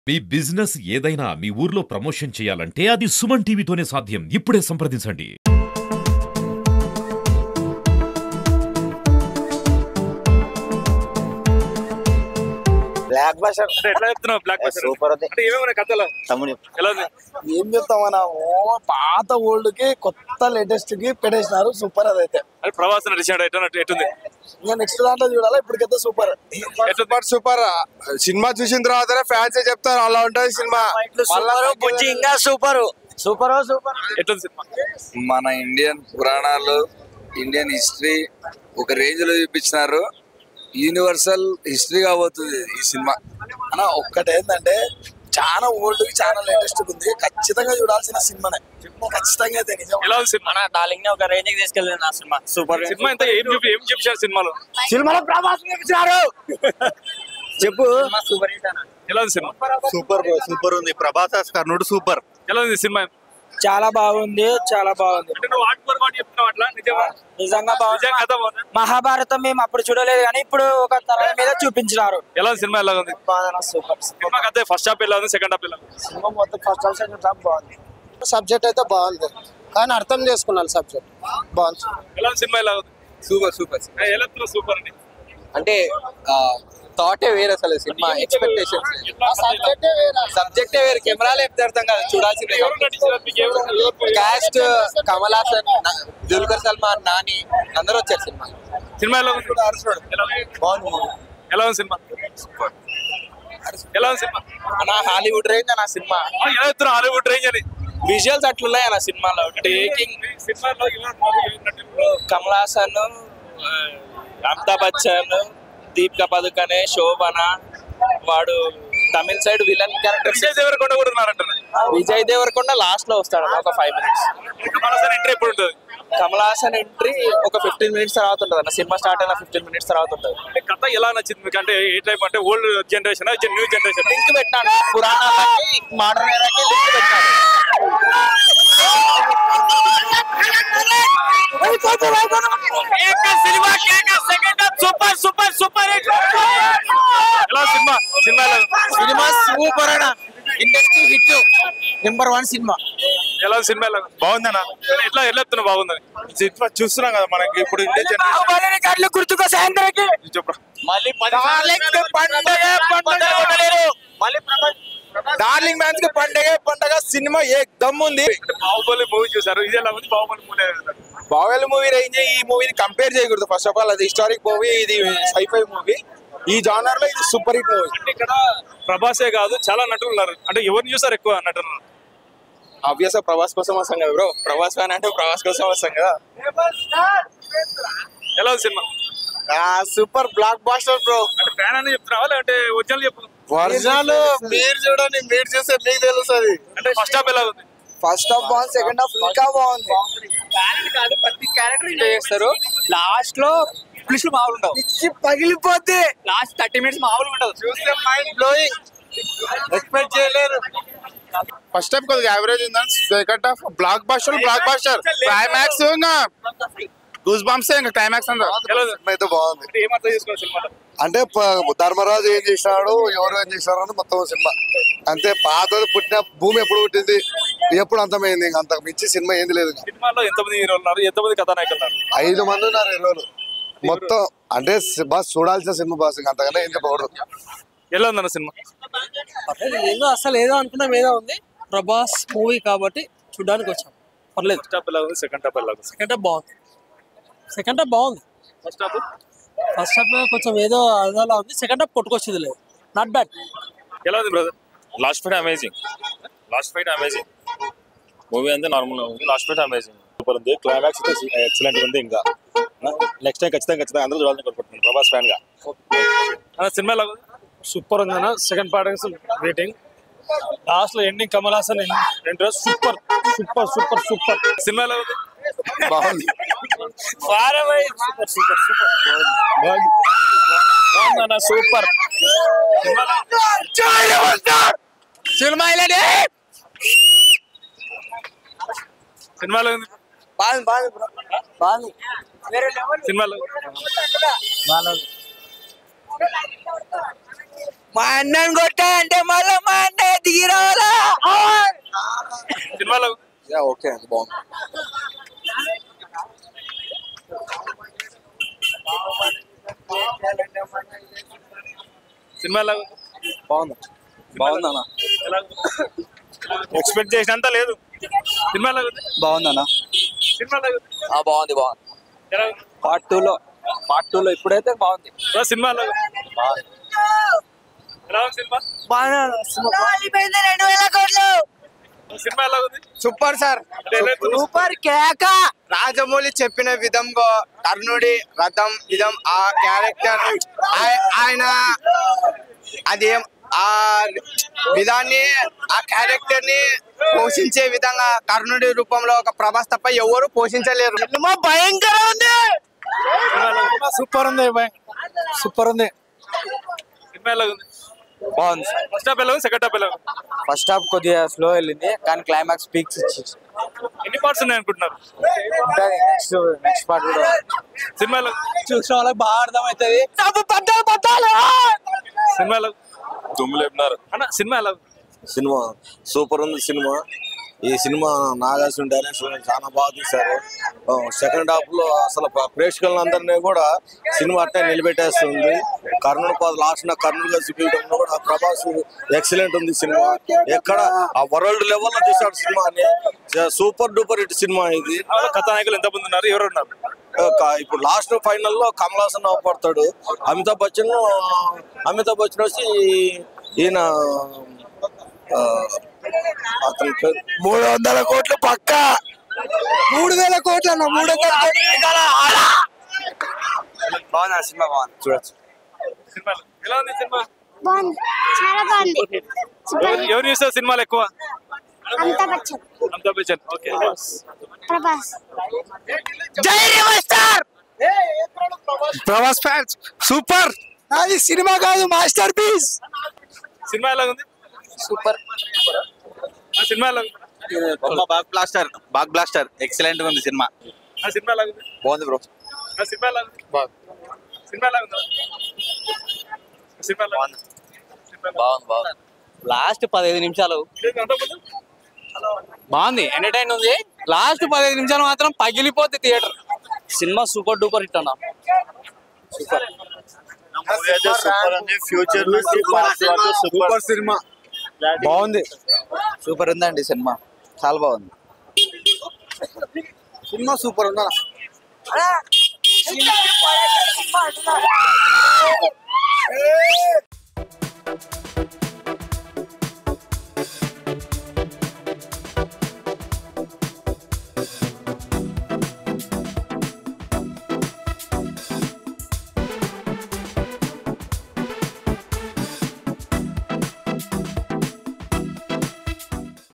మీ business ఏదైనా మీ ఊర్లో promotion చేయాలంటే అది సుమన్ టీవీతోనే సాధ్యం ఇప్పుడే సంప్రదించండి బ్లాక్ బస్టర్ అంటే ఎట్లా చెప్తున్నావు బ్లాక్ బస్టర్ సూపర్ ఉంది అంటే ఏమేమైనా కథలో తమ్ముడు ఎలా ఉంది ఏం చెప్తామన్నా ఓ పాత ఓల్డ్ కి కొత్త లేటెస్ట్ కి పెట్టేసినారు సూపర్ అదైతే అంటే ప్రవాస నడిచాడు ఎట్లా ఎట్టుంది ఇంకా నెక్స్ట్ దాంట్లో చూడాలా ఇప్పటికైతే సూపర్ ఎట్లుంది సూపర్ సినిమా చూసిన తర్వాతనే ఫ్యాన్స్ చెప్తారు అలా ఉంటది సినిమా సూపర్ బుజ్జి ఇంకా సూపర్ సూపర్ సూపర్ ఎట్లుంది సినిమా మన ఇండియన్ పురాణాలు ఇండియన్ హిస్టరీ ఒక రేంజ్ లో చూపించినారు యూనివర్సల్ హిస్టరీ కాబోతుంది ఈ సినిమా అన్న ఒక్కటి ఏంటంటే చాలా ఓల్డ్ కి చాలా లేటెస్ట్ ఉంది ఖచ్చితంగా చూడాల్సిన సినిమానే ఖచ్చితంగా అయితే నిజం ఎలా ఉంది సినిమా మన డార్లింగ్ ని ఒక రేంజ్ కి తీసుకెళ్ళింది ఆ సినిమా సూపర్ సినిమా ఎంత ఏం చూపి ఏం చూపించారు సినిమాలో సినిమాలో ప్రభాస్ చూపించారు చెప్పు సూపర్ హిట్ అన్న ఎలా ఉంది సినిమా సూపర్ సూపర్ ఉంది ప్రభాస్ కర్ణుడు సూపర్ ఎలా ఉంది సినిమా చాలా బాగుంది చాలా బాగుంది అంటే నువ్వు వాటి వరకు చెప్తున్నావు అట్లా నిజమా నిజంగా నిజం కథ బాగుంది మహాభారతం మేము అప్పుడు చూడలేదు కానీ ఇప్పుడు ఒక తల మీద చూపించినారు ఎలా ఉంది సినిమా ఎలా ఉంది సూపర్ సినిమా కథ ఫస్ట్ హాఫ్ ఎలా ఉంది సెకండ్ హాఫ్ ఎలా ఉంది సినిమా మొత్తం ఫస్ట్ హాఫ్ సెకండ్ హాఫ్ బాగుంది సబ్జెక్ట్ అయితే బాగుంది కానీ అర్థం చేసుకున్నాను సబ్జెక్ట్ బాగుంది ఎలా ఉంది సినిమా ఎలా ఉంది సూపర్ సూపర్ ఏ, ఎలా ఉంది సూపర్ అని అంటే థాటే వేరు అసలు సినిమా ఎక్స్పెక్టేషన్స్ సబ్జెక్టే వేరు కెమెరాలు చెప్తే అర్థం కాదు చూడాల్సిందే ఎవరు నటించారు మీకు ఎవరు కాస్ట్ కమల్ హాసన్ దుల్కర్ సల్మాన్ నాని అందరూ వచ్చారు సినిమా సినిమా ఎలా ఉంది ఎలా ఉంది? ఎలా ఉంది సినిమా ఎలా ఉంది సినిమా నా హాలీవుడ్ రేంజ్ నా సినిమా ఆ, ఎలా చెప్తున్నా హాలీవుడ్ రేంజ్ అని విజువల్స్ అట్లున్నాయి నా సినిమాలో టేకింగ్ సినిమాలో ఎవరు నటులు? కమల్ హాసన్ ఆ, అమితాబ్ బచ్చన్ దీపికా పదుకనే శోభన వాడు తమిళ side villain character Vijay Deverakonda కూడా ఉన్నారంటారు విజయ్ దేవరకొండ లాస్ట్ లో వస్తాడు ఒక ఫైవ్ మినిట్స్ మనసారి ఎంట్రీ ఎప్పుడు ఉంటుంది కమల్ హాసన్ ఎంట్రీ ఒక ఫిఫ్టీన్ మినిట్స్ తర్వాత ఉంటుంది అన్న సినిమా స్టార్ట్ అయిన ఫిఫ్టీన్ మినిట్స్ తర్వాత ఉంటుంది అంటే కథ ఎలా నచ్చింది మీకు అంటే ఏ టైప్ అంటే old generation new generation link పెట్టాను పురాణాలకి మోడర్న్ ఎరాకి లింక్ పెట్టాను సూపర్ సూపర్ సూపర్ హిట్ ఎలా సినిమా సినిమా ఎలా ఉంది? సినిమా సూపర్ అన్న ఇండస్ట్రీ హిట్ నెంబర్ వన్ సినిమా ఎలా ఉంది సినిమా ఎలా ఉంది? బాగుందన్నా ఎట్లా ఎట్లా చెప్తున్నా బాగుందని సినిమా చూస్తున్నాం కదా మనకి ఇప్పుడు ఇండియన్ జనరేషన్ కళ్ళు గుర్తుకో సాయంత్రానికి చెప్పు మళ్ళీ డార్లింగ్ మ్యాన్స్ కి పండగ పండగ సినిమా ఏ దమ్ ఉంది అంటే బాహుబలి మూవీ చూసారు ఇది ఎలా ఉంది బాహుబలి మూవీ బావెల్ మూవీ రేంజ్ ఈ మూవీని కంపేర్ చేయకూడదు ఫస్ట్ ఆఫ్ ఆల్ అది హిస్టారిక్ మూవీ ఇది సైఫై మూవీ ఈ జానర్ లో ఇది సూపర్ హిట్ మూవీ అంటే ఇక్కడ ప్రభాసే కాదు చాలా నటులు ఉన్నారు అంటే ఎవరిని చూసారు ఎక్కువ నటులు ఆబ్వియస్ ప్రభాస్ కోసం వస్తాం కదా బ్రో ప్రభాస్ ఫ్యాన్ అంటే ప్రభాస్ కోసం వస్తాం కదా ఎలా ఉంది సినిమా సూపర్ బ్లాక్ బాస్టర్ బ్రో అంటే ఫ్యాన్ అని చెప్తున్నావా లేదంటే ఒరిజినల్ చెప్పు ఒరిజినల్ మీరు చూడండి మీరు చూస్తే మీకు తెలుస్తుంది అంటే ఫస్ట్ హాఫ్ ఎలా ఉంది ఫస్ట్ హాఫ్ బాగుంది సెకండ్ హాఫ్ ఇంకా బాగుంది ప్రతి క్యారెక్టర్ ఎంజాయ్ చేస్తారు లాస్ట్ లో పులుసు మామూలు ఉండవు పిచ్చి పగిలిపోద్ది లాస్ట్ థర్టీ మినిట్స్ మామూలు ఉండదు చూస్తే మైండ్ బ్లోయింగ్ ఎక్స్పెక్ట్ చేయలేరు ఫస్ట్ హాఫ్ కొద్దిగా యావరేజ్ ఉందని second half blockbuster blockbuster climax ఇంకా గూస్ బంప్స్ ఇంకా క్లైమాక్స్ అంతా ఎలా ఉంది అయితే బాగుంది అంటే ఏం అర్థం చేసుకోవాలి సినిమాలో అంటే ప- ధర్మరాజు ఏం చేసినాడు ఎవరు ఏం చేసినారు అని మొత్తం సినిమా అంతే పాతది పుట్టిన భూమి ఎప్పుడు పుట్టింది ఎప్పుడు అంతమైంది ఇంకా అంతకు మించి సినిమా ఏంది లేదు ఇంకా. సినిమాలో ఎంతమంది హీరోలు ఉన్నారు ఎంతమంది కథానాయకులు ఉన్నారు ఐదు మంది ఉన్నారు హీరోలు మొత్తం అంటే సి- బాస్ చూడాల్సిన సినిమా బాస్ ఇంకా అంతకన్నా ఏం చెప్పకూడదు ఎలా ఉందన్న సినిమా ఏదో అసలు ఏదో అనుకున్నాం ఏదో ఉంది ప్రభాస్ మూవీ కాబట్టి చూడడానికి వచ్చాం పర్లేదు ఫస్ట్ హాఫ్ ఎలా ఉంది సెకండ్ హాఫ్ ఎలా ఉంది సెకండ్ హాఫ్ బాగుంది సెకండ్ హాఫ్ బాగుంది ఫస్ట్ హాఫ్ ఫస్ట్ హాఫ్ కొంచెం ఏదో అదోలా ఉంది సెకండ్ హాఫ్ కొట్టుకొచ్చింది లేదు నాట్ బ్యాడ్ ఎలా ఉంది brother last fight amazing last fight amazing movie అంతా నార్మల్ ఉంది లాస్ట్ ఫైట్ అమేజింగ్ సూపర్ ఉంది క్లైమాక్స్ అయితే ఎక్సలెంట్ ఉంది ఇంకా నెక్స్ట్ టైం ఖచ్చితంగా ఖచ్చితంగా అందరూ చూడాలని కోరుకుంటున్నాను ప్రభాస్ ఫ్యాన్ గా అన్న సినిమా ఎలా ఉంది సూపర్ ఉంది అన్న సెకండ్ పార్ట్ రేటింగ్ లాస్ట్ లో ఎండింగ్ కమల్ హాసన్ రెండు సూపర్ సూపర్ సూపర్ సూపర్ సినిమా ఎలా ఉంది బాగుంది బాగుందన్న సూపర్ సినిమా సినిమా ఎలా ఉంది బాగుంది బాగుంది బ్రో బాగుంది సినిమాలో బాగుంది మా అన్నని కొట్టా అంటే మళ్ళీ మా అన్నయ్య దిగి రావాలా సినిమాలో ఓకే అండి బాగుంది సినిమాలో బాగుంది బాగుందన్న ఎలా ఎక్స్పెక్ట్ చేసినంత లేదు సినిమాలో బాగుందన్న సినిమాలో బాగుంది బాగుంది ఎలా పార్ట్ టూ లో పార్ట్ టూ లో ఇప్పుడైతే బాగుంది బ్రో, సినిమాలో ఎలా ఉంది సినిమా రెండు వేల కోట్లు సినిమా ఎలా ఉంది సూపర్ సార్ అంటే ఎలా ఉంది? సూపర్ కేక రాజమౌళి చెప్పిన విధంగా కర్ణుడి రథం విధం ఆ క్యారెక్టర్ ఆయన అదేం ఆ విధాన్ని ఆ క్యారెక్టర్ ని పోషించే విధంగా కర్ణుడి రూపంలో ఒక ప్రభాస్ తప్ప ఎవరు పోషించలేరు సినిమా భయంకర ఉంది సూపర్ ఉంది సూపర్ ఉంది సినిమా ఎలా ఉంది బాగుంది ఫస్ట్ హాఫ్ ఎలా ఉంది సెకండ్ హాఫ్ ఎలా ఉంది ఫస్ట్ హాఫ్ కొద్దిగా స్లో వెళ్ళింది కానీ క్లైమాక్స్ పీక్స్ ఇచ్చేసి ఎన్ని పార్ట్స్ ఉన్నాయి అనుకుంటున్నారు నెక్స్ట్ నెక్స్ట్ పార్ట్ కూడా సినిమాలో చూసిన వాళ్ళకి బాగా అర్థమవుతుంది పట్టాలు పట్టాలు సినిమాలో దుమ్ము లేపినారు అన్న సినిమా ఎలా ఉంది సినిమా సూపర్ ఉంది సినిమా ఈ సినిమా నాగార్జున డైరెక్షన్ చాలా బాగా తీశారు సెకండ్ హాఫ్ లో అసలు ప్ర- ప్రేక్షకులందరినీ కూడా సినిమా అట్టే నిలబెట్టేస్తుంది కర్ణుడు పద లాస్ట్ నా కర్ణుడుగా చూపించడంలో కూడా ప్రభాస్ ఎక్సలెంట్ ఉంది సినిమా ఎక్కడ ఆ వరల్డ్ లెవెల్ లో తీశాడు సినిమాని సూపర్ డూపర్ హిట్ సినిమా ఇది కథానాయకులు ఎంత మంది ఉన్నారు ఎవరు ఉన్నారు ఒక- ఇప్పుడు లాస్ట్ ఫైనల్ లో కమల్ హాసన్ అవపడతాడు అమితాబ్ బచ్చన్ అమితాబ్ బచ్చన్ వచ్చి ఈయన ఆ, అతని పేరు మూడు వందల కోట్లు పక్క మూడు వేల కోట్లు అన్న మూడు వందల కోట్లు బాగుంది ఆ సినిమా బాగుంది చూడొచ్చు సినిమాలో ఎలా ఉంది సినిమా బాగుంది చాలా బాగుంది ఎవరు ఎవరు చూస్తారు సినిమాలు ఎక్కువ Amitabh Bachchan Amitabh Bachchan okay Prabhas Prabhas fans super అది సినిమా కాదు మాస్టర్ పీస్ సినిమా ఎలా ఉంది సూపర్ ఆ సినిమా ఎలా ఉంది blockbuster blockbuster excellent ఉంది సినిమా ఆ సినిమా ఎలా ఉంది బాగుంది బ్రో ఆ సినిమా ఎలా ఉంది సినిమా ఎలా ఉంది సినిమా ఎలా ఉంది బాగుంది బాగుంది లాస్ట్ పదహైదు నిమిషాలు లేదు, అంతకుముందు? బాగుంది ఎంటర్టైన్ ఉంది లాస్ట్ పదహైదు నిమిషాలు మాత్రం పగిలిపోద్ది థియేటర్ సినిమా సూపర్ డూపర్ హిట్ అన్న సూపర్ ఉంది ఫ్యూచర్ సూపర్ సినిమా బాగుంది సూపర్ ఉందండి సినిమా చాలా బాగుంది సినిమా సూపర్ ఉందా